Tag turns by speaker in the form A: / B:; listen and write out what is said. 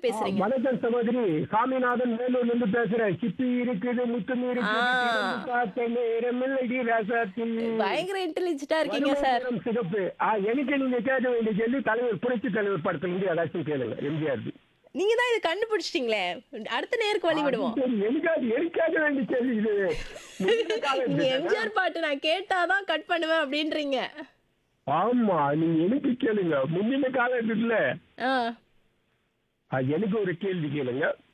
A: பேசுறீங்க
B: வணக்கம் சகோதரி சாமிநாதன் வேலூர்ல இருந்து பேசுறேன் சிப்பி இருக்குது முத்துமி இருக்குது
A: ஆ.
B: திறந்து பார்த்த நேரமில்லடி ராசாத்தி
A: பயங்கர இன்டெலிஜென்ட்டா இருக்கீங்க சார்
B: வறுமை நிறம் சிகப்பு ஆ, எனக்கு நீங்க கேட்க வேண்டிய கேள்வி தலைவர் புரட்சி தலைவர் படத்துல இருந்து ஏதாச்சும் கேளுங்க எம்ஜிஆர்
A: நீங்க தான் இது கண்டுபிடிச்சிட்டீங்களே அடுத்த நேருக்கு வழி விடுவோம்
B: எனக்காக எனக்காக வேண்டிய கேள்வி இது முந்தின காலம்
A: நீங்க
B: இது.
A: எம்ஜிஆர் பாட்டு நான் கேட்டாதான் கட் பண்ணுவேன் அப்படின்றீங்க
B: ஆமா நீங்க எனக்கு கேளுங்க முந்தின காலம் இருக்குல்ல
A: ஆ
B: ஆ, எனக்கு ஒரு கேள்வி கேளுங்க